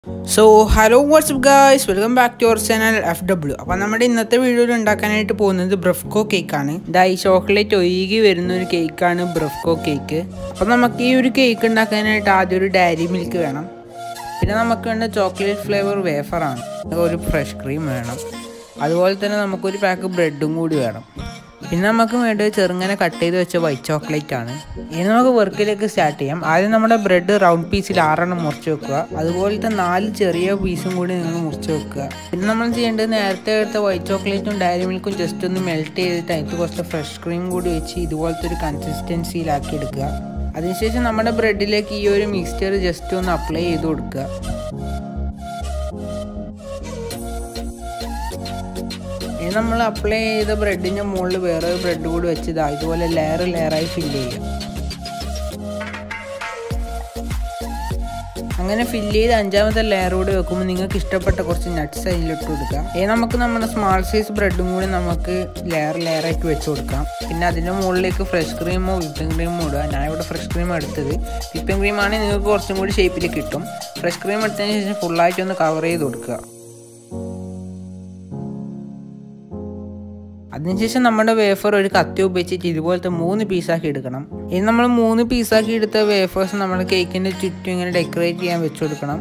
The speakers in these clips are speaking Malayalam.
so hello what's up guys welcome back to our channel F W അപ്പോൾ നമ്മുടെ ഇന്നത്തെ വീഡിയോയിൽ ഉണ്ടാക്കാനായിട്ട് പോകുന്നത് ബ്രഫ്കോ കേക്കാണ് ഇതാ ഈ ചോക്ലേറ്റ് ഒഴുകി വരുന്ന ഒരു കേക്കാണ് ബ്രഫ്കോ കേക്ക് അപ്പോൾ നമുക്ക് ഈ ഒരു കേക്ക് ഉണ്ടാക്കാനായിട്ട് ആദ്യം ഒരു ഡയറി മിൽക്ക് വേണം പിന്നെ നമുക്ക് വേണ്ട ചോക്ലേറ്റ് ഫ്ലേവർ വേഫറാണ് ഒരു ഫ്രഷ് ക്രീം വേണം അതുപോലെ തന്നെ നമുക്കൊരു പാക്ക് ബ്രെഡും കൂടി വേണം പിന്നെ നമുക്ക് വേണ്ടത് ചെറുങ്ങനെ കട്ട് ചെയ്ത് വെച്ച വൈറ്റ് ചോക്ലേറ്റ് ആണ് ഇനി നമുക്ക് വർക്കിലേക്ക് സ്റ്റാർട്ട് ചെയ്യാം ആദ്യം നമ്മുടെ ബ്രെഡ് റൗണ്ട് പീസിൽ ആറെണ്ണം മുറിച്ച് വെക്കുക അതുപോലത്തെ നാല് ചെറിയ പീസും കൂടി നിങ്ങൾ മുറിച്ച് വെക്കുക പിന്നെ നമ്മൾ ചെയ്യേണ്ടത് നേരത്തെ എടുത്ത വൈറ്റ് ചോക്ലേറ്റും ഡയറി മിൽക്കും ജസ്റ്റ് ഒന്ന് മെൽറ്റ് ചെയ്തിട്ട് അതിന് കുറച്ച് ഫ്രഷ് ക്രീം കൂടി വെച്ച് ഇതുപോലത്തെ ഒരു കൺസിസ്റ്റൻസിയിലാക്കി എടുക്കുക അതിനുശേഷം നമ്മുടെ ബ്രെഡിലേക്ക് ഈ ഒരു മിക്സ്ചർ ജസ്റ്റ് ഒന്ന് അപ്ലൈ ചെയ്ത് കൊടുക്കുക ഇനി നമ്മൾ അപ്ലൈ ചെയ്ത ബ്രെഡിൻ്റെ മുകളിൽ വേറെ ഒരു ബ്രെഡ് കൂടി വെച്ച് ഇതാ ഇതുപോലെ ലെയർ ലെയറായി ഫില്ല് ചെയ്യുക അങ്ങനെ ഫില്ല് ചെയ്ത് അഞ്ചാമത്തെ ലെയർ കൂടി വെക്കുമ്പോൾ നിങ്ങൾക്ക് ഇഷ്ടപ്പെട്ട കുറച്ച് നട്ട്സ് അതിലിട്ട് കൊടുക്കാം ഇനി നമുക്ക് നമ്മുടെ സ്മാൾ സൈസ് ബ്രെഡും കൂടി നമുക്ക് ലെയർ ലെയറായിട്ട് വെച്ച് കൊടുക്കാം പിന്നെ അതിൻ്റെ മുകളിലേക്ക് ഫ്രഷ് ക്രീമോ വിപ്പിംഗ് ക്രീമോ ഇടുക ഞാൻ ഇവിടെ ഫ്രഷ് ക്രീം എടുത്തത് വിപ്പിംഗ് ക്രീം ആണെങ്കിൽ നിങ്ങൾക്ക് കുറച്ചും കൂടി ഷേപ്പിൽ കിട്ടും ഫ്രഷ് ക്രീം എടുത്തതിന് ശേഷം ഫുള്ളായിട്ട് ഒന്ന് കവർ ചെയ്ത് കൊടുക്കുക അതിനുശേഷം നമ്മുടെ വേഫർ ഒരു കത്തി ഉപയോഗിച്ചിട്ട് ഇതുപോലത്തെ മൂന്ന് പീസാക്കി എടുക്കണം ഇനി നമ്മൾ മൂന്ന് പീസാക്കി എടുത്ത വേഫേഴ്സ് നമ്മൾ കേക്കിൻ്റെ ചുറ്റും ഇങ്ങനെ ഡെക്കറേറ്റ് ചെയ്യാൻ വെച്ച് കൊടുക്കണം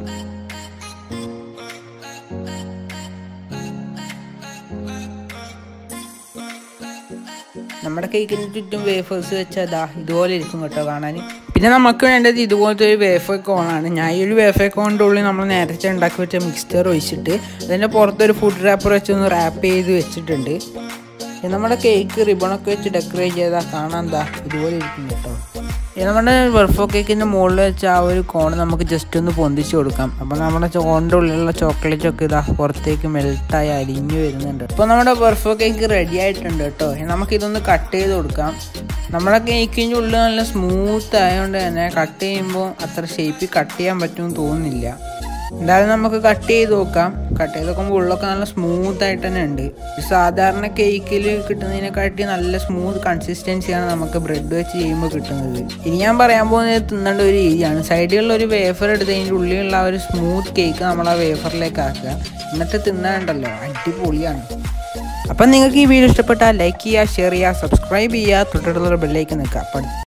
നമ്മുടെ കേക്കിന് ചുറ്റും വേഫേഴ്സ് വെച്ചാൽ അതാ ഇതുപോലെ ഇരിക്കും കേട്ടോ കാണാൻ പിന്നെ നമുക്ക് വേണ്ടത് ഇതുപോലത്തെ ഒരു വേഫർ കോണാണ് ഞാൻ ഈ ഒരു വേഫർ കോണിൻ്റെ ഉള്ളിൽ നമ്മൾ നേരത്തെ ഉണ്ടാക്കി വെച്ച മിക്സ്ചർ ഒഴിച്ചിട്ട് അതിൻ്റെ പുറത്തൊരു ഫുഡ് റാപ്പർ വെച്ച് ഒന്ന് റാപ്പ് ചെയ്ത് വെച്ചിട്ടുണ്ട് നമ്മുടെ കേക്ക് റിബണൊക്കെ വെച്ച് ഡെക്കറേറ്റ് ചെയ്താൽ കാണാൻ എന്താ ഇതുപോലെ ഇരിക്കും കേട്ടോ നമ്മുടെ ബർഫോ കേക്കിൻ്റെ മുകളിൽ വെച്ച് ആ ഒരു കോൺ നമുക്ക് ജസ്റ്റ് ഒന്ന് പൊന്തിച്ച് കൊടുക്കാം അപ്പോൾ നമ്മുടെ കോണിൻ്റെ ഉള്ളിലുള്ള ചോക്ലേറ്റ് ഒക്കെ ഇതാ പുറത്തേക്ക് മെൽട്ടായി അരിഞ്ഞു വരുന്നുണ്ട് അപ്പോൾ നമ്മുടെ ബർഫോ കേക്ക് റെഡി ആയിട്ടുണ്ട് കേട്ടോ നമുക്ക് ഇതൊന്ന് കട്ട് ചെയ്ത് കൊടുക്കാം നമ്മുടെ കേക്കിൻ്റെ ഉള്ളിൽ നല്ല സ്മൂത്ത് ആയതുകൊണ്ട് തന്നെ കട്ട് ചെയ്യുമ്പോൾ അത്ര ഷേപ്പിൽ കട്ട് ചെയ്യാൻ പറ്റുമെന്ന് തോന്നുന്നില്ല എന്തായാലും നമുക്ക് കട്ട് ചെയ്ത് നോക്കാം കട്ട് ചെയ്ത് നോക്കുമ്പോൾ ഉള്ളൊക്കെ നല്ല സ്മൂത്ത് ആയിട്ട് തന്നെ ഉണ്ട് സാധാരണ കേക്കിൽ കിട്ടുന്നതിനെക്കാട്ടി നല്ല സ്മൂത്ത് കൺസിസ്റ്റൻസിയാണ് നമുക്ക് ബ്രെഡ് വെച്ച് ചെയ്യുമ്പോൾ കിട്ടുന്നത് ഇനി ഞാൻ പറയാൻ പോകുന്നത് തിന്നേണ്ട ഒരു രീതിയാണ് സൈഡിലുള്ള ഒരു വേഫർ എടുത്ത് അതിൻ്റെ ഉള്ളിലുള്ള ആ ഒരു സ്മൂത്ത് കേക്ക് നമ്മൾ ആ വേഫറിലേക്ക് ആക്കുക എന്നിട്ട് തിന്നാണ്ടല്ലോ അടിപൊളിയാണ് അപ്പം നിങ്ങൾക്ക് ഈ വീഡിയോ ഇഷ്ടപ്പെട്ടാൽ ലൈക്ക് ചെയ്യുക ഷെയർ ചെയ്യുക സബ്സ്ക്രൈബ് ചെയ്യുക തൊട്ടടുത്തുള്ള ബെല്ലേക്ക് നിൽക്കുക അപ്പം